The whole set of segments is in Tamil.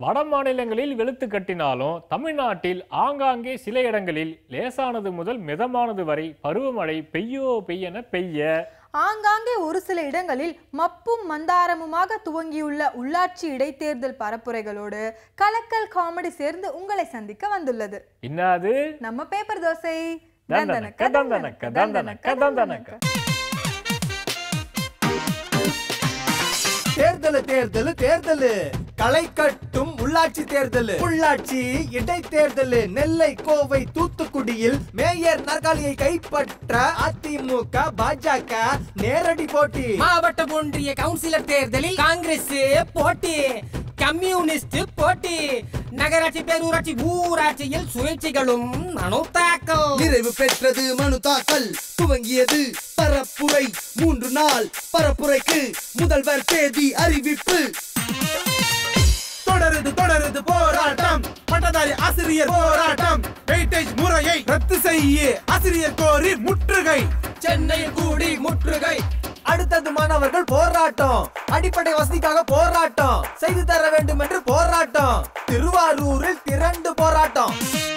வட மாநிலங்களில் வெளுத்து கட்டினாலும் தமிழ்நாட்டில் ஆங்காங்கே சில இடங்களில் லேசானது முதல் மிதமானது வரை பருவமழை பெய்யோ பெய்யென பெய்ய ஆங்காங்கே ஒரு சில இடங்களில் மப்பும் மந்தாரமுமாக துவங்கியுள்ள உள்ளாட்சி இடைத்தேர்தல் பரப்புரைகளோடு கலக்கல் காமெடி சேர்ந்து உங்களை சந்திக்க வந்துள்ளது இன்னாது நம்ம பேப்பர் தோசை தந்தனக்க, தந்தனக்க, தந்தனக்க, தந்தனக்க. தேர்தல் தேர்தல் தேர்தல் களை கட்டும் உள்ளாட்சி தேர்தல் உள்ளாட்சி இடைத்தேர்தல் நெல்லை கோவை தூத்துக்குடியில் மேயர் நாற்காலியை கைப்பற்ற அதிமுக பாஜக நேரடி போட்டி மாவட்ட ஒன்றிய கவுன்சிலர் தேர்தலில் காங்கிரஸ் போட்டி கம்யூனிஸ்ட் போட்டி நகராட்சி பேரூராட்சி ஊராட்சியில் சுயேட்சைகளும் மனு தாக்கல் நிறைவு பெற்றது மனு தாக்கல் துவங்கியது பரப்புரை மூன்று நாள் பரப்புரைக்கு முதல்வர் தேதி அறிவிப்பு தொடருது தொடருது போராட்டம் பட்டதாரி ஆசிரியர் போராட்டம் வெயிட்டேஜ் முறையை ரத்து செய்ய ஆசிரியர் கோரி முற்றுகை சென்னையில் கூடி முற்றுகை அடுத்தது மாணவர்கள் போராட்டம் அடிப்படை வசதிக்காக போராட்டம் செய்து தர வேண்டும் என்று போராட்டம் திருவாரூரில் திரண்டு போராட்டம்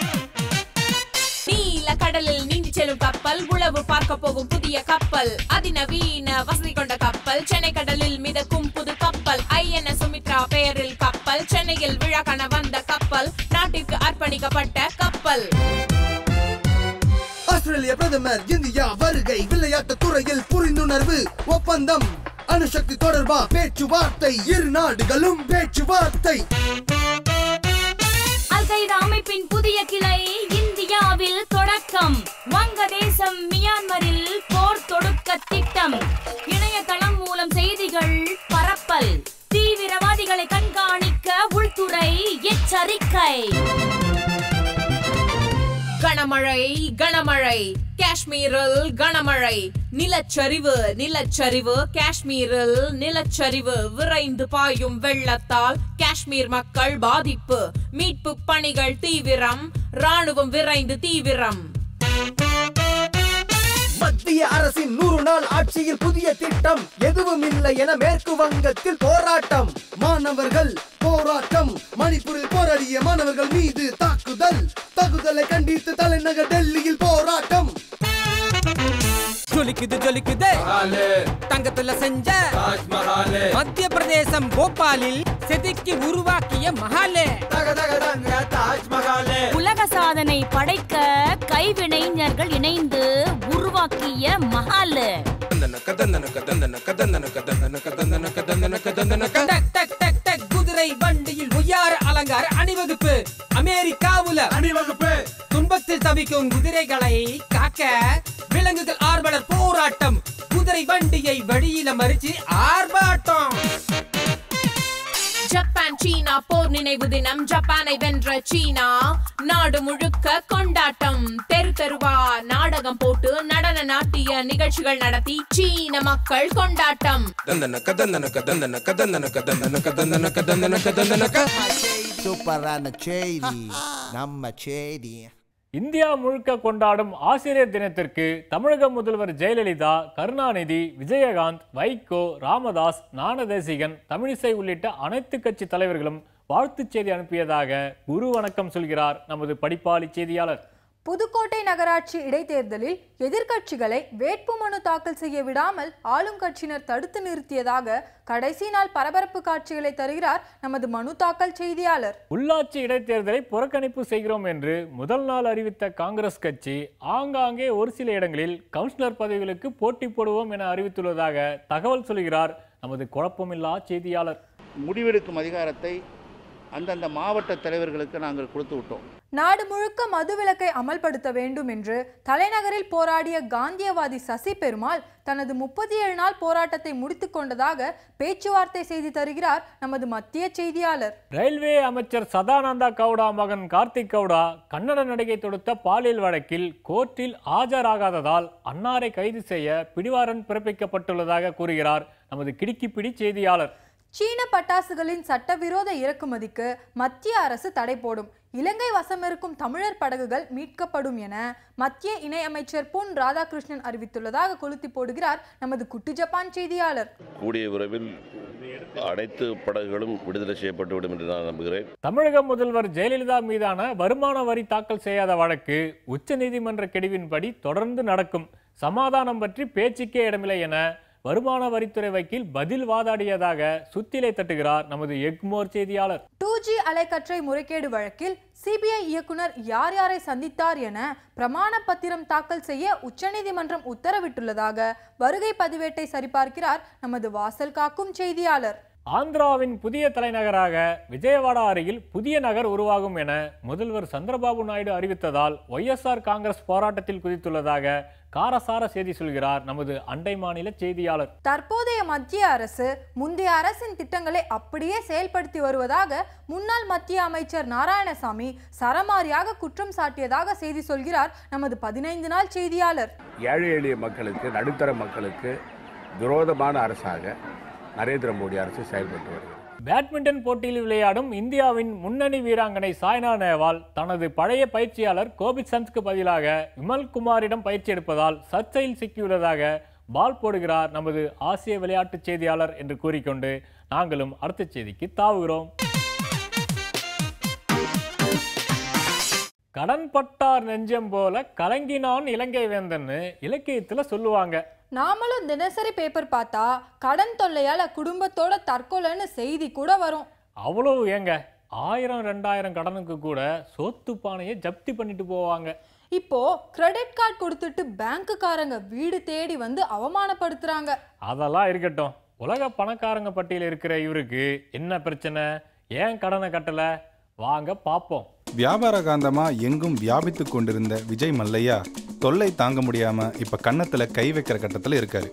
நீல கடலில் நீந்தி செல்லும் கப்பல் உளவு பார்க்க போகும் புதிய கப்பல் அதிநவீன வசதி கொண்ட கப்பல் சென்னை கடலில் மிதக்கும் புது கப்பல் ஐஎன்எஸ் சுமித்ரா பெயரில் கப்பல் சென்னையில் விழா காண வந்த கப்பல் நாட்டிற்கு அர்ப்பணிக்கப்பட்ட கப்பல் ஆஸ்திரேலிய பிரதமர் இந்தியா வருகை விளையாட்டு துறையில் புரிந்துணர்வு ஒப்பந்தம் அணுசக்தி தொடர்பா பேச்சுவார்த்தை இரு நாடுகளும் பேச்சுவார்த்தை அல் qaeda அமைப்பின் புதிய கிளை இந்தியாவில் தொடக்கம் வங்கதேசம் மியான்மரில் போர் தொடுக்க திட்டம் இணையதளம் மூலம் செய்திகள் பரப்பல் தீவிரவாதிகளை கண்காணிக்க உள்துறை எச்சரிக்கை கனமழை கனமழை காஷ்மீரில் கனமழை நிலச்சரிவு நிலச்சரிவு காஷ்மீரில் நிலச்சரிவு விரைந்து பாயும் வெள்ளத்தால் காஷ்மீர் மக்கள் பாதிப்பு மீட்பு பணிகள் தீவிரம் ராணுவம் விரைந்து தீவிரம் மத்திய அரசின் நூறு நாள் ஆட்சியில் புதிய திட்டம் எதுவும் இல்லை என மேற்கு வங்கத்தில் போராட்டம் மாணவர்கள் போராட்டம் மணிப்பூரில் போராடிய மாணவர்கள் மீது தாக்குதல் தாக்குதலை கண்டித்து தலைநகர் டெல்லியில் போராட்டம் ஜொலிக்குது ஜொலிக்குது தங்கத்துல செஞ்ச மத்திய பிரதேசம் போபாலில் செதுக்கி உருவாக்கிய மஹாலே தக தக தங்க தாஜ்மஹாலே உலக சாதனை படைக்க கைவினைஞர்கள் இணைந்து உருவாக்கிய மஹால் டக் டக் டக் டக் குதிரை வண்டியில் உயர அலங்கார அணிவகுப்பு அமெரிக்காவுல அணிவகுப்பு துன்பத்தில் தவிக்கும் குதிரைகளை காக்க விலங்குகள் ஆர்வலர் போராட்டம் குதிரை வண்டியை வழியில மறிச்சு ஆர்ப்பாட்டம் ஜப்பான் சீனா போர் நினைவு தினம் ஜப்பானை வென்ற சீனா நாடு முழுக்க கொண்டாட்டம் தெரு தெருவா நாடகம் போட்டு நடன நாட்டிய நிகழ்ச்சிகள் நடத்தி சீன மக்கள் கொண்டாட்டம் சூப்பரான செய்தி நம்ம செய்தி இந்தியா முழுக்க கொண்டாடும் ஆசிரியர் தினத்திற்கு தமிழக முதல்வர் ஜெயலலிதா கருணாநிதி விஜயகாந்த் வைகோ ராமதாஸ் ஞானதேசிகன் தமிழிசை உள்ளிட்ட அனைத்து கட்சி தலைவர்களும் வாழ்த்துச் செய்தி அனுப்பியதாக குரு வணக்கம் சொல்கிறார் நமது படிப்பாளி செய்தியாளர் புதுக்கோட்டை நகராட்சி இடைத்தேர்தலில் எதிர்க்கட்சிகளை வேட்புமனு தாக்கல் செய்ய விடாமல் ஆளும் கட்சியினர் தடுத்து நிறுத்தியதாக கடைசி நாள் பரபரப்பு காட்சிகளை தருகிறார் நமது மனு தாக்கல் செய்தியாளர் உள்ளாட்சி இடைத்தேர்தலை புறக்கணிப்பு செய்கிறோம் என்று முதல் நாள் அறிவித்த காங்கிரஸ் கட்சி ஆங்காங்கே ஒரு சில இடங்களில் கவுன்சிலர் பதவிகளுக்கு போட்டி போடுவோம் என அறிவித்துள்ளதாக தகவல் சொல்கிறார் நமது குழப்பமில்லா செய்தியாளர் முடிவெடுக்கும் அதிகாரத்தை அந்தந்த மாவட்ட தலைவர்களுக்கு நாங்கள் கொடுத்து விட்டோம் நாடு முழுக்க மதுவிலக்கை அமல்படுத்த வேண்டும் என்று தலைநகரில் போராடிய காந்தியவாதி சசி பெருமாள் தனது முப்பத்தி ஏழு நாள் போராட்டத்தை முடித்துக் கொண்டதாக பேச்சுவார்த்தை செய்து தருகிறார் நமது மத்திய செய்தியாளர் ரயில்வே அமைச்சர் சதானந்தா கவுடா மகன் கார்த்திக் கவுடா கன்னட நடிகை தொடுத்த பாலியல் வழக்கில் கோர்ட்டில் ஆஜராகாததால் அன்னாரை கைது செய்ய பிடிவாரன் பிறப்பிக்கப்பட்டுள்ளதாக கூறுகிறார் நமது கிடுக்கிப்பிடி செய்தியாளர் சீன பட்டாசுகளின் சட்டவிரோத இறக்குமதிக்கு மத்திய அரசு தடை போடும் இலங்கை வசமிருக்கும் தமிழர் படகுகள் மீட்கப்படும் என மத்திய இணையமைச்சர் பொன் ராதாகிருஷ்ணன் அறிவித்துள்ளதாக கொளுத்தி போடுகிறார் நமது குட்டு ஜப்பான் செய்தியாளர் கூடிய விரைவில் அனைத்து படகுகளும் விடுதலை செய்யப்பட்டுவிடும் என்று நான் நம்புகிறேன் தமிழக முதல்வர் ஜெயலலிதா மீதான வருமான வரி தாக்கல் செய்யாத வழக்கு உச்சநீதிமன்ற கெடுவின்படி தொடர்ந்து நடக்கும் சமாதானம் பற்றி பேச்சுக்கே இடமில்லை என வருமான வரித்துறை வக்கீல் பதில் வாதாடியதாக சுத்திலை தட்டுகிறார் நமது எக்மோர் செய்தியாளர் டூ ஜி அலைக்கற்றை முறைகேடு வழக்கில் சிபிஐ இயக்குனர் யார் யாரை சந்தித்தார் என பிரமாண பத்திரம் தாக்கல் செய்ய உச்சநீதிமன்றம் உத்தரவிட்டுள்ளதாக வருகை பதிவேட்டை சரிபார்க்கிறார் நமது வாசல் காக்கும் செய்தியாளர் ஆந்திராவின் புதிய தலைநகராக விஜயவாடா அருகில் புதிய நகர் உருவாகும் என முதல்வர் சந்திரபாபு நாயுடு அறிவித்ததால் ஒய்எஸ்ஆர் காங்கிரஸ் போராட்டத்தில் குதித்துள்ளதாக காரசார செய்தி சொல்கிறார் நமது அண்டை மாநில செய்தியாளர் தற்போதைய மத்திய அரசு முந்தைய அரசின் திட்டங்களை அப்படியே செயல்படுத்தி வருவதாக முன்னாள் மத்திய அமைச்சர் நாராயணசாமி சரமாரியாக குற்றம் சாட்டியதாக செய்தி சொல்கிறார் நமது பதினைந்து நாள் செய்தியாளர் ஏழை எளிய மக்களுக்கு நடுத்தர மக்களுக்கு விரோதமான அரசாக நரேந்திர மோடி அரசு செயல்பட்டு வருகிறது பேட்மிண்டன் போட்டியில் விளையாடும் இந்தியாவின் முன்னணி வீராங்கனை சாய்னா நேவால் தனது பழைய பயிற்சியாளர் கோபிசந்த்க்கு பதிலாக விமல் குமாரிடம் பயிற்சி எடுப்பதால் சர்ச்சையில் சிக்கியுள்ளதாக பால் போடுகிறார் நமது ஆசிய விளையாட்டு செய்தியாளர் என்று கூறிக்கொண்டு நாங்களும் அடுத்த செய்திக்கு தாவுகிறோம் கடன் பட்டார் நெஞ்சம் போல கலங்கினான் இலங்கை வேந்தன்னு இலக்கியத்துல சொல்லுவாங்க நாமளும் தினசரி பேப்பர் பார்த்தா கடன் தொல்லையால குடும்பத்தோட தற்கொலைன்னு செய்தி கூட வரும் அவ்வளவு ஏங்க ஆயிரம் ரெண்டாயிரம் கடனுக்கு கூட சோத்து பானையை ஜப்தி பண்ணிட்டு போவாங்க இப்போ கிரெடிட் கார்டு கொடுத்துட்டு பேங்க்குக்காரங்க வீடு தேடி வந்து அவமானப்படுத்துறாங்க அதெல்லாம் இருக்கட்டும் உலக பணக்காரங்க பட்டியலில் இருக்கிற இவருக்கு என்ன பிரச்சனை ஏன் கடனை கட்டல வாங்க பார்ப்போம் வியாபார காந்தமா எங்கும் வியாபித்து கொண்டிருந்த விஜய் மல்லையா தொல்லை தாங்க முடியாம இப்ப கன்னத்துல கை வைக்கிற கட்டத்துல இருக்காரு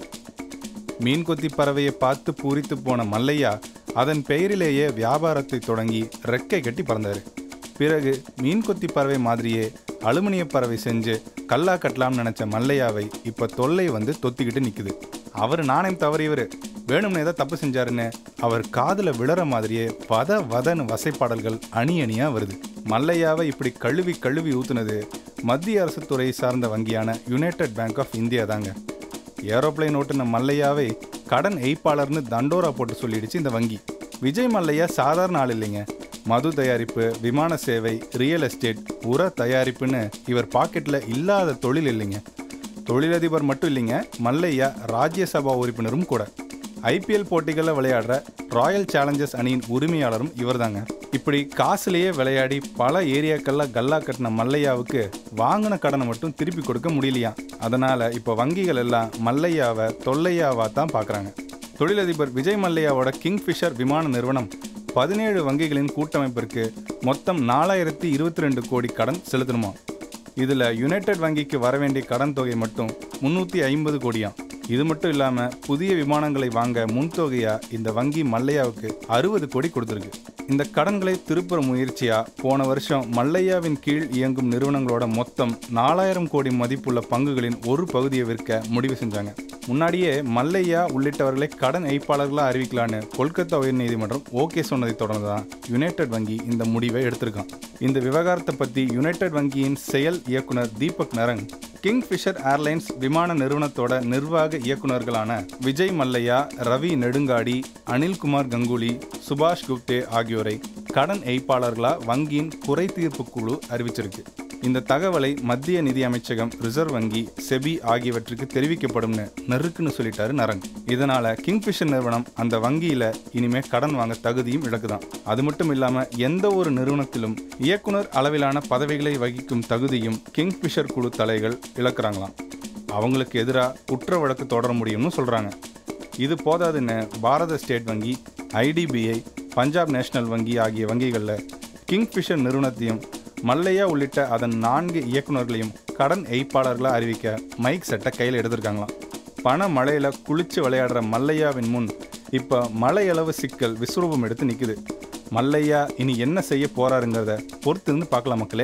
மீன் கொத்தி பறவையை பார்த்து பூரித்து போன மல்லையா அதன் பெயரிலேயே வியாபாரத்தை தொடங்கி ரெக்கை கட்டி பறந்தாரு பிறகு மீன் கொத்தி பறவை மாதிரியே அலுமினிய பறவை செஞ்சு கல்லா கட்டலாம்னு நினைச்ச மல்லையாவை இப்ப தொல்லை வந்து தொத்திக்கிட்டு நிக்குது அவர் நாணயம் தவறியவர் வேணும்னு ஏதோ தப்பு செஞ்சாருன்னு அவர் காதுல விழற மாதிரியே வத வதன்னு வசைப்பாடல்கள் அணி அணியா வருது மல்லையாவை இப்படி கழுவி கழுவி ஊத்துனது மத்திய அரசு துறையை சார்ந்த வங்கியான யுனைடெட் பேங்க் ஆஃப் இந்தியா தாங்க ஏரோப்ளைன் ஓட்டுன மல்லையாவை கடன் எய்ப்பாளர்னு தண்டோரா போட்டு சொல்லிடுச்சு இந்த வங்கி விஜய் மல்லையா சாதாரண ஆள் இல்லைங்க மது தயாரிப்பு விமான சேவை ரியல் எஸ்டேட் உர தயாரிப்புன்னு இவர் பாக்கெட்ல இல்லாத தொழில் இல்லைங்க தொழிலதிபர் மட்டும் இல்லைங்க மல்லையா ராஜ்யசபா உறுப்பினரும் கூட ஐபிஎல் போட்டிகளில் விளையாடுற ராயல் சேலஞ்சர்ஸ் அணியின் உரிமையாளரும் இவர்தாங்க இப்படி காசுலேயே விளையாடி பல ஏரியாக்கள்ல கல்லா கட்டின மல்லையாவுக்கு வாங்கின கடனை மட்டும் திருப்பி கொடுக்க முடியலையா அதனால இப்போ வங்கிகள் எல்லாம் மல்லையாவை தொல்லையாவா தான் பார்க்குறாங்க தொழிலதிபர் விஜய் மல்லையாவோட கிங்ஃபிஷர் விமான நிறுவனம் பதினேழு வங்கிகளின் கூட்டமைப்பிற்கு மொத்தம் நாலாயிரத்தி இருபத்தி ரெண்டு கோடி கடன் செலுத்தணுமா இதில் யுனைடெட் வங்கிக்கு வர வேண்டிய கடன் தொகை மட்டும் முந்நூற்றி ஐம்பது கோடியாம் இது மட்டும் இல்லாமல் புதிய விமானங்களை வாங்க முன்தொகையா இந்த வங்கி மல்லையாவுக்கு அறுபது கோடி கொடுத்துருக்கு இந்த கடன்களை திருப்புற முயற்சியா போன வருஷம் மல்லையாவின் கீழ் இயங்கும் நிறுவனங்களோட மொத்தம் நாலாயிரம் கோடி மதிப்புள்ள பங்குகளின் ஒரு பகுதியை விற்க முடிவு செஞ்சாங்க முன்னாடியே மல்லையா உள்ளிட்டவர்களை கடன் ஐப்பாளர்களாக அறிவிக்கலான்னு கொல்கத்தா உயர்நீதிமன்றம் ஓகே சொன்னதை தொடர்ந்து தான் யுனைடெட் வங்கி இந்த முடிவை எடுத்திருக்கான் இந்த விவகாரத்தை பற்றி யுனைடெட் வங்கியின் செயல் இயக்குனர் தீபக் நரங் கிங்ஃபிஷர் ஏர்லைன்ஸ் விமான நிறுவனத்தோட நிர்வாக இயக்குநர்களான விஜய் மல்லையா ரவி நெடுங்காடி அனில்குமார் கங்குலி சுபாஷ் குப்தே ஆகியோரை கடன் எய்ப்பாளர்களா வங்கியின் குறை தீர்ப்பு குழு அறிவிச்சிருக்கு இந்த தகவலை மத்திய நிதி அமைச்சகம் ரிசர்வ் வங்கி செபி ஆகியவற்றுக்கு தெரிவிக்கப்படும்னு நெருக்குன்னு சொல்லிட்டாரு நரங் இதனால கிங்ஃபிஷர் நிறுவனம் அந்த வங்கியில இனிமே கடன் வாங்க தகுதியும் இழக்குதான் அது மட்டும் இல்லாம எந்த ஒரு நிறுவனத்திலும் இயக்குனர் அளவிலான பதவிகளை வகிக்கும் தகுதியும் கிங்ஃபிஷர் குழு தலைகள் இழக்கிறாங்களாம் அவங்களுக்கு எதிராக குற்ற வழக்கு தொடர முடியும்னு சொல்றாங்க இது போதாதுன்னு பாரத ஸ்டேட் வங்கி ஐடிபிஐ பஞ்சாப் நேஷனல் வங்கி ஆகிய வங்கிகளில் கிங்ஃபிஷர் நிறுவனத்தையும் மல்லையா உள்ளிட்ட அதன் நான்கு இயக்குநர்களையும் கடன் எய்ப்பாளர்களாக அறிவிக்க மைக் செட்டை கையில் எடுத்திருக்காங்களாம் பண மழையில் குளிச்சு விளையாடுற மல்லையாவின் முன் இப்போ மலையளவு சிக்கல் விஸ்வரூபம் எடுத்து நிற்குது மல்லையா இனி என்ன செய்ய போறாருங்கிறத பொறுத்து இருந்து பார்க்கலாம் மக்களே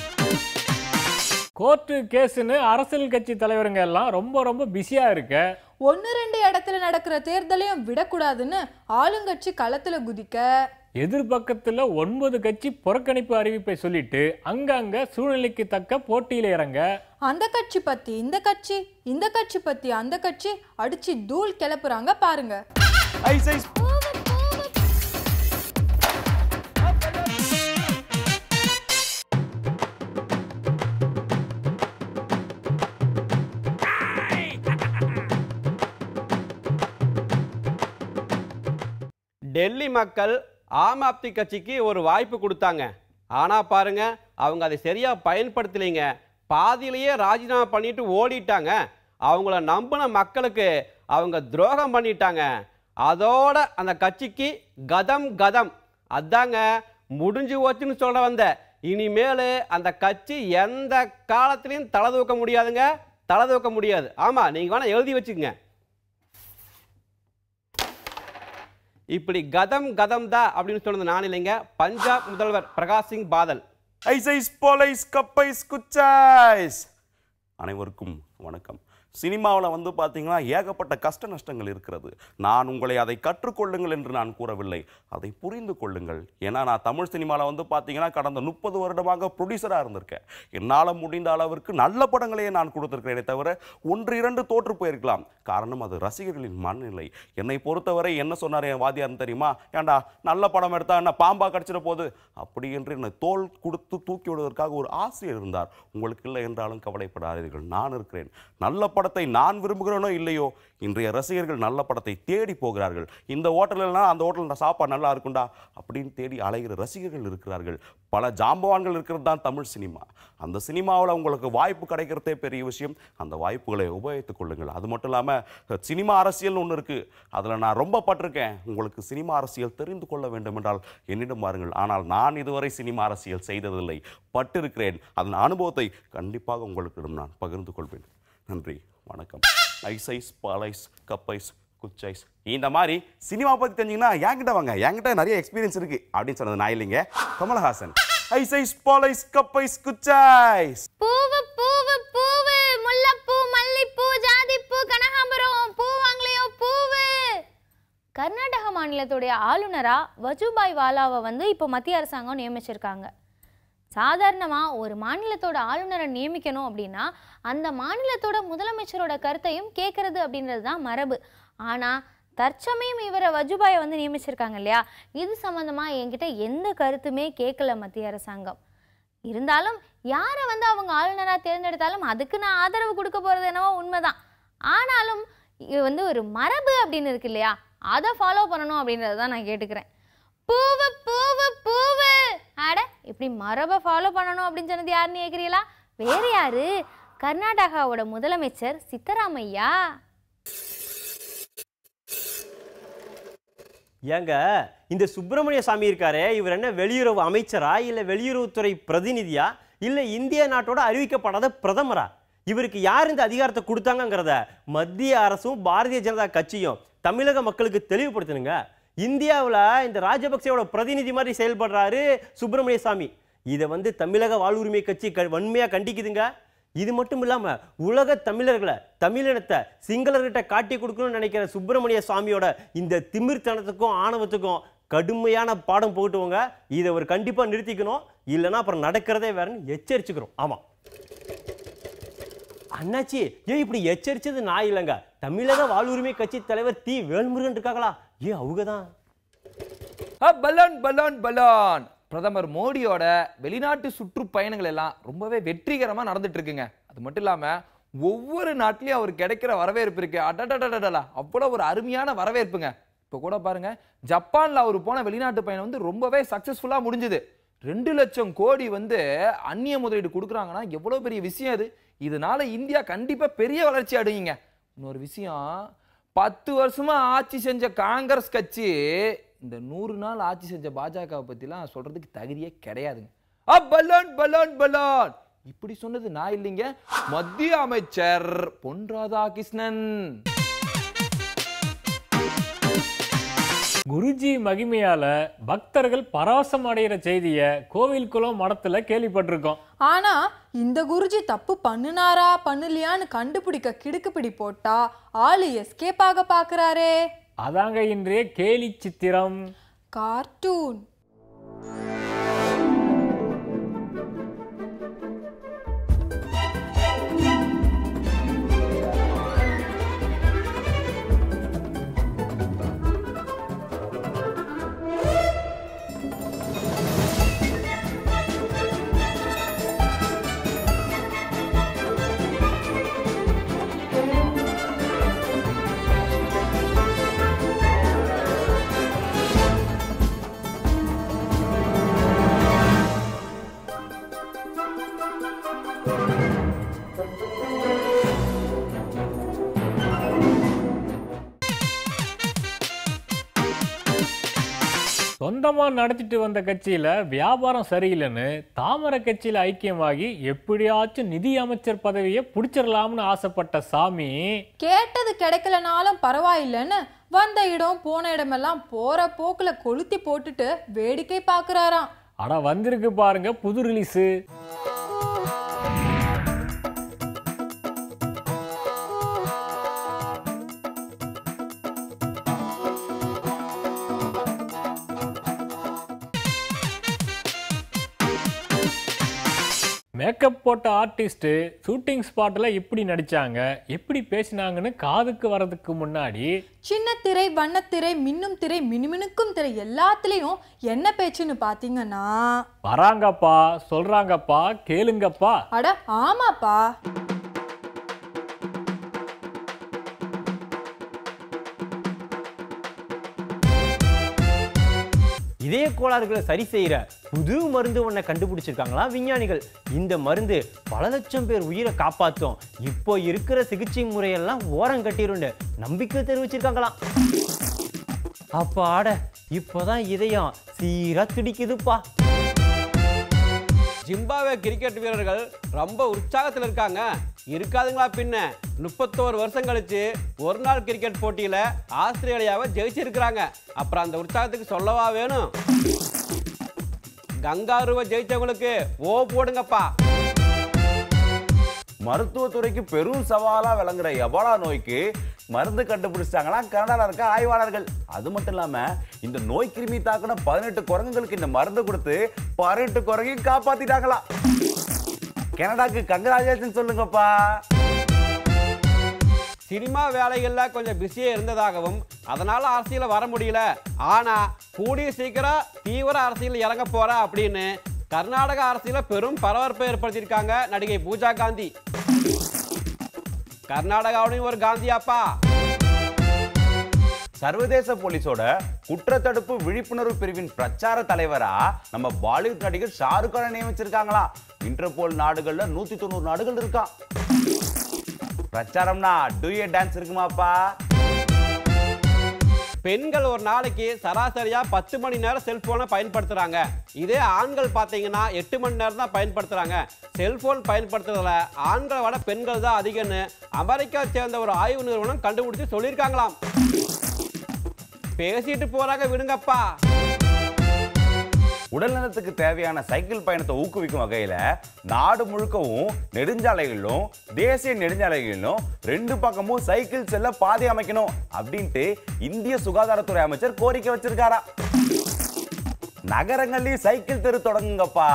கோர்ட்டு கேஸுன்னு அரசியல் கட்சி தலைவருங்க எல்லாம் ரொம்ப ரொம்ப பிஸியாக இருக்க ஒன்று ரெண்டு இடத்துல நடக்கிற தேர்தலையும் விடக்கூடாதுன்னு ஆளுங்கட்சி களத்துல குதிக்க எதிர்பக்கத்துல ஒன்பது கட்சி புறக்கணிப்பு அறிவிப்பை சொல்லிட்டு அங்கங்க சூழ்நிலைக்கு தக்க போட்டியில இறங்க அந்த கட்சி பத்தி இந்த கட்சி இந்த கட்சி பத்தி அந்த கட்சி அடிச்சு தூள் கிளப்புறாங்க பாருங்க ஐஸ் ஐஸ் டெல்லி மக்கள் ஆம் ஆத்மி கட்சிக்கு ஒரு வாய்ப்பு கொடுத்தாங்க ஆனால் பாருங்க அவங்க அதை சரியாக பயன்படுத்தலைங்க பாதியிலேயே ராஜினாமா பண்ணிட்டு ஓடிட்டாங்க அவங்கள நம்பின மக்களுக்கு அவங்க துரோகம் பண்ணிட்டாங்க அதோட அந்த கட்சிக்கு கதம் கதம் அதாங்க முடிஞ்சு போச்சுன்னு சொல்ல வந்த இனிமேல் அந்த கட்சி எந்த காலத்திலையும் தலை தூக்க முடியாதுங்க தலை தூக்க முடியாது ஆமாம் நீங்கள் வேணால் எழுதி வச்சுக்கங்க இப்படி கதம் கதம் தான் அப்படின்னு சொன்னது நான் இல்லைங்க பஞ்சாப் முதல்வர் பிரகாஷ் சிங் பாதல் ஐஸ் ஐஸ் போலைஸ் கப்பைஸ் குச்சாய்ஸ் அனைவருக்கும் வணக்கம் சினிமாவில் வந்து பார்த்தீங்கன்னா ஏகப்பட்ட கஷ்ட நஷ்டங்கள் இருக்கிறது நான் உங்களை அதை கற்றுக்கொள்ளுங்கள் என்று நான் கூறவில்லை அதை புரிந்து கொள்ளுங்கள் ஏன்னா நான் தமிழ் சினிமாவில் வந்து பார்த்தீங்கன்னா கடந்த முப்பது வருடமாக ப்ரொடியூசராக இருந்திருக்கேன் என்னால் முடிந்த அளவிற்கு நல்ல படங்களையே நான் கொடுத்துருக்கிறேனே தவிர ஒன்று இரண்டு தோற்று போயிருக்கலாம் காரணம் அது ரசிகர்களின் மனநிலை என்னை பொறுத்தவரை என்ன சொன்னார் என் வாதியார்னு தெரியுமா ஏன்டா நல்ல படம் எடுத்தா என்ன பாம்பா கடிச்சிட போகுது அப்படி என்று என்னை தோல் கொடுத்து தூக்கி விடுவதற்காக ஒரு ஆசிரியர் இருந்தார் உங்களுக்கு இல்லை என்றாலும் கவலைப்படாதீர்கள் நான் இருக்கிறேன் நல்ல படத்தை நான் விரும்புகிறேனோ இல்லையோ இன்றைய ரசிகர்கள் நல்ல படத்தை தேடி போகிறார்கள் இந்த ஹோட்டல்னா அந்த ஹோட்டலில் சாப்பாடு நல்லா இருக்கும்டா அப்படின்னு தேடி அலைகிற ரசிகர்கள் இருக்கிறார்கள் பல ஜாம்பவான்கள் இருக்கிறது தான் தமிழ் சினிமா அந்த சினிமாவில் உங்களுக்கு வாய்ப்பு கிடைக்கிறதே பெரிய விஷயம் அந்த வாய்ப்புகளை உபயோகித்துக் கொள்ளுங்கள் அது மட்டும் இல்லாமல் சினிமா அரசியல்னு ஒன்று இருக்குது அதில் நான் ரொம்ப பட்டிருக்கேன் உங்களுக்கு சினிமா அரசியல் தெரிந்து கொள்ள வேண்டும் என்றால் என்னிடம் வாருங்கள் ஆனால் நான் இதுவரை சினிமா அரசியல் செய்ததில்லை பட்டிருக்கிறேன் அதன் அனுபவத்தை கண்டிப்பாக உங்களுக்கிடம் நான் பகிர்ந்து கொள்வேன் நன்றி வணக்கம் ஐஸ் ஐஸ் பாலைஸ் கப்பைஸ் குச்சைஸ் இந்த மாதிரி சினிமா பற்றி தெரிஞ்சிங்கன்னா என்கிட்ட வாங்க என்கிட்ட நிறைய எக்ஸ்பீரியன்ஸ் இருக்கு அப்படின்னு சொன்னது நான் இல்லைங்க கமலஹாசன் ஐஸ் ஐஸ் பாலைஸ் கப்பைஸ் குச்சைஸ் பூவு பூவு பூவு முல்லைப்பூ மல்லிப்பூ ஜாதிப்பூ கனகாம்பரம் பூ வாங்கலையோ பூவு கர்நாடக மாநிலத்துடைய ஆளுநரா வஜுபாய் வாலாவை வந்து இப்போ மத்திய அரசாங்கம் நியமிச்சிருக்காங்க சாதாரணமாக ஒரு மாநிலத்தோட ஆளுநரை நியமிக்கணும் அப்படின்னா அந்த மாநிலத்தோட முதலமைச்சரோட கருத்தையும் கேட்கறது அப்படின்றது தான் மரபு ஆனால் தற்சமயம் இவரை வஜுபாயை வந்து நியமிச்சிருக்காங்க இல்லையா இது சம்மந்தமாக என்கிட்ட எந்த கருத்துமே கேட்கல மத்திய அரசாங்கம் இருந்தாலும் யாரை வந்து அவங்க ஆளுநராக தேர்ந்தெடுத்தாலும் அதுக்கு நான் ஆதரவு கொடுக்க போகிறது என்னவோ உண்மைதான் ஆனாலும் இது வந்து ஒரு மரபு அப்படின்னு இருக்கு இல்லையா அதை ஃபாலோ பண்ணணும் அப்படின்றத தான் நான் கேட்டுக்கிறேன் பூவு பூவு பூவு அட இப்படி மரபை ஃபாலோ பண்ணணும் அப்படின்னு சொன்னது யாருன்னு கேட்குறீங்களா வேற யாரு கர்நாடகாவோட முதலமைச்சர் சித்தராமையா ஏங்க இந்த சுப்பிரமணிய சாமி இருக்காரே இவர் என்ன வெளியுறவு அமைச்சரா இல்ல வெளியுறவுத்துறை பிரதிநிதியா இல்ல இந்திய நாட்டோட அறிவிக்கப்படாத பிரதமரா இவருக்கு யார் இந்த அதிகாரத்தை கொடுத்தாங்கங்கிறத மத்திய அரசும் பாரதிய ஜனதா கட்சியும் தமிழக மக்களுக்கு தெளிவுபடுத்தணுங்க இந்தியாவில் இந்த ராஜபக்சேவோட பிரதிநிதி மாதிரி செயல்படுறாரு சுப்பிரமணிய சாமி இதை வந்து தமிழக வாழ்வுரிமை கட்சி க வன்மையாக கண்டிக்குதுங்க இது மட்டும் இல்லாம உலக தமிழர்களை தமிழினத்தை சிங்களர்கிட்ட காட்டி கொடுக்கணும்னு நினைக்கிற சுப்பிரமணிய சுவாமியோட இந்த திமிர்த்தனத்துக்கும் ஆணவத்துக்கும் கடுமையான பாடம் போட்டுவோங்க இதை ஒரு கண்டிப்பா நிறுத்திக்கணும் இல்லைன்னா அப்புறம் நடக்கிறதே வேறன்னு எச்சரிச்சுக்கிறோம் ஆமா அண்ணாச்சி ஏன் இப்படி எச்சரிச்சது நான் இல்லைங்க தமிழக வாழ்வுரிமை கட்சி தலைவர் தி வேல்முருகன் இருக்காங்களா ஏன் அவங்க தான் பலோன் பலோன் பலோன் பிரதமர் மோடியோட வெளிநாட்டு சுற்றுப்பயணங்கள் எல்லாம் ரொம்பவே வெற்றிகரமாக நடந்துட்டு இருக்குங்க அது மட்டும் இல்லாமல் ஒவ்வொரு நாட்டிலையும் அவர் கிடைக்கிற வரவேற்பு இருக்கு அடடடடடா அவ்வளோ ஒரு அருமையான வரவேற்புங்க இப்போ கூட பாருங்க ஜப்பான்ல அவர் போன வெளிநாட்டு பயணம் வந்து ரொம்பவே சக்ஸஸ்ஃபுல்லாக முடிஞ்சுது ரெண்டு லட்சம் கோடி வந்து அந்நிய முதலீடு கொடுக்குறாங்கன்னா எவ்வளோ பெரிய விஷயம் அது இதனால இந்தியா கண்டிப்பாக பெரிய வளர்ச்சி அடையுங்க இன்னொரு விஷயம் பத்து வருஷமா ஆட்சி செஞ்ச காங்கிரஸ் கட்சி இந்த நூறு நாள் ஆட்சி செஞ்ச பாஜகவை பற்றிலாம் சொல்றதுக்கு தகுதியே கிடையாதுங்க அ பலோன் பலோன் பலோன் இப்படி சொன்னது நான் இல்லைங்க மத்திய அமைச்சர் பொன் ராதாகிருஷ்ணன் குருஜி மகிமையால பக்தர்கள் பரவசம் அடைகிற செய்திய கோவில் குளம் மடத்துல கேள்விப்பட்டிருக்கோம் ஆனா இந்த குருஜி தப்பு பண்ணுனாரா பண்ணலையான்னு கண்டுபிடிக்க கிடுக்குப்பிடி போட்டா ஆளு எஸ்கேப் ஆக பாக்குறாரே அதாங்க இன்றைய கேலி சித்திரம் கார்ட்டூன் சொந்தமா நடத்திட்டு வந்த கட்சியில வியாபாரம் சரியில்லைன்னு தாமரை கட்சியில ஐக்கியமாகி எப்படியாச்சும் நிதி அமைச்சர் பதவியை பிடிச்சிடலாம்னு ஆசைப்பட்ட சாமி கேட்டது கிடைக்கலனாலும் பரவாயில்லைன்னு வந்த இடம் போன இடமெல்லாம் போற போக்குல கொளுத்தி போட்டுட்டு வேடிக்கை பாக்குறாராம் அட வந்திருக்கு பாருங்க புது ரிலீஸு மேக்கப் போட்ட ஆர்டிஸ்ட் ஷூட்டிங் ஸ்பாட்டில் எப்படி நடிச்சாங்க எப்படி பேசினாங்கன்னு காதுக்கு வர்றதுக்கு முன்னாடி சின்ன திரை வண்ணத்திரை மின்னும் திரை மினுமினுக்கும் திரை எல்லாத்துலயும் என்ன பேச்சுன்னு பாத்தீங்கன்னா வராங்கப்பா சொல்றாங்கப்பா கேளுங்கப்பா அட ஆமாப்பா இதய கோளாறுகளை சரி செய்யற புது மருந்து ஒன்றை கண்டுபிடிச்சிருக்காங்களா விஞ்ஞானிகள் இந்த மருந்து பல லட்சம் பேர் உயிரை காப்பாத்தும் இப்போ இருக்கிற சிகிச்சை முறையெல்லாம் ஓரம் கட்டிருண்டு நம்பிக்கை தெரிவிச்சிருக்காங்களாம் அப்ப ஆட இப்போதான் இதயம் சீரா துடிக்குதுப்பா ஜிம்பாவே கிரிக்கெட் வீரர்கள் ரொம்ப உற்சாகத்தில் இருக்காங்க இருக்காதுங்களா பின்ன முப்பத்தோரு வருஷம் கழிச்சு ஒரு நாள் கிரிக்கெட் போட்டியில ஆஸ்திரேலியாவை ஜெயிச்சிருக்கிறாங்க அப்புறம் அந்த உற்சாகத்துக்கு சொல்லவா வேணும் கங்காருவை ஜெயிச்சவங்களுக்கு ஓ போடுங்கப்பா மருத்துவத்துறைக்கு பெரும் சவாலா விளங்குற எபோலா நோய்க்கு மருந்து கண்டுபிடிச்சிட்டாங்களா கனடால இருக்க ஆய்வாளர்கள் அது மட்டும் இல்லாம இந்த நோய் கிருமி தாக்குன பதினெட்டு குரங்குகளுக்கு இந்த மருந்து கொடுத்து பதினெட்டு குரங்கையும் காப்பாத்திட்டாங்களா கனடாக்கு கங்கராஜேஷன் சொல்லுங்கப்பா சினிமா வேலைகள்ல கொஞ்சம் பிஸியா இருந்ததாகவும் அதனால அரசியல வர முடியல ஆனா கூடிய சீக்கிரம் தீவிர அரசியல் இறங்க போற அப்படின்னு கர்நாடக அரசியல பெரும் பரபரப்பை ஏற்படுத்தியிருக்காங்க நடிகை பூஜா காந்தி கர்நாடகாவுடையும் ஒரு காந்தியாப்பா சர்வதேச போலீஸோட குற்றத்தடுப்பு விழிப்புணர்வு பிரிவின் பிரச்சார தலைவரா நம்ம பாலிவுட் நடிகர் ஷாருக் கானை நியமிச்சிருக்காங்களா இன்டர்போல் நாடுகள்ல நூத்தி தொண்ணூறு நாடுகள் இருக்கா பிரச்சாரம்னா டூயே டான்ஸ் இருக்குமாப்பா பெண்கள் ஒரு நாளைக்கு சராசரியா பத்து மணி நேரம் செல்போனை பயன்படுத்துறாங்க இதே ஆண்கள் பார்த்தீங்கன்னா எட்டு மணி நேரம் தான் பயன்படுத்துறாங்க செல்போன் பயன்படுத்துறதுல ஆண்களை விட பெண்கள் தான் அதிகம்னு அமெரிக்காவை சேர்ந்த ஒரு ஆய்வு நிறுவனம் கண்டுபிடிச்சு சொல்லியிருக்காங்களாம் பேசிட்டு போறாங்க விடுங்கப்பா உடல் நலத்துக்கு தேவையான சைக்கிள் பயணத்தை ஊக்குவிக்கும் வகையில நாடு முழுக்கவும் நெடுஞ்சாலைகளிலும் தேசிய நெடுஞ்சாலைகளிலும் ரெண்டு பக்கமும் சைக்கிள் செல்ல பாதை அமைக்கணும் அப்படின்ட்டு இந்திய சுகாதாரத்துறை அமைச்சர் கோரிக்கை வச்சிருக்காரா நகரங்கள்லயும் சைக்கிள் தெரு தொடங்குங்கப்பா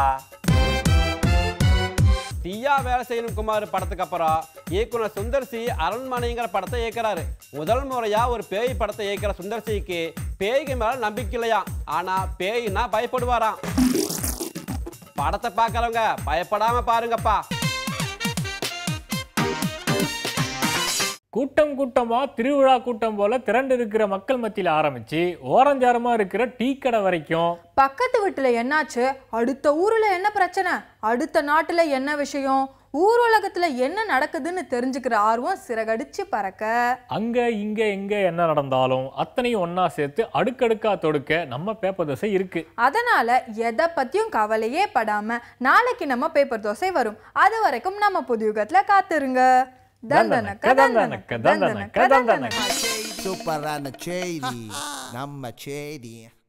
தீயா வேலை செய்யணும் குமார் படத்துக்கு அப்புறம் இயக்குனர் சுந்தர் சி அரண்மனைங்கிற படத்தை இயக்குறாரு முதல் முறையா ஒரு பேய் படத்தை இயக்குற சுந்தர் சிக்கு பேய்க்கு மேல நம்பிக்கை இல்லையா ஆனா பேய்னா பயப்படுவாராம் படத்தை பார்க்கறவங்க பயப்படாம பாருங்கப்பா கூட்டம் கூட்டமா திருவிழா கூட்டம் போல திரண்டு இருக்கிற மக்கள் மத்தியில ஆரம்பிச்சு ஓரஞ்சாரமா இருக்கிற டீ கடை வரைக்கும் பக்கத்து வீட்டுல என்னாச்சு அடுத்த ஊர்ல என்ன பிரச்சனை அடுத்த நாட்டுல என்ன விஷயம் ஊர் உலகத்துல என்ன நடக்குதுன்னு தெரிஞ்சுக்கிற ஆர்வம் சிறகடிச்சு பறக்க அங்க இங்க எங்க என்ன நடந்தாலும் அத்தனையும் ஒண்ணா சேர்த்து அடுக்கடுக்கா தொடுக்க நம்ம பேப்பர் தோசை இருக்கு அதனால எதை பத்தியும் கவலையே படாம நாளைக்கு நம்ம பேப்பர் தோசை வரும் அது வரைக்கும் நம்ம புதியுகத்துல காத்திருங்க தந்தனக்க தந்தனக்க தந்தனக்க தந்தனக்க சூப்பரான செய்தி நம்ம செய்தி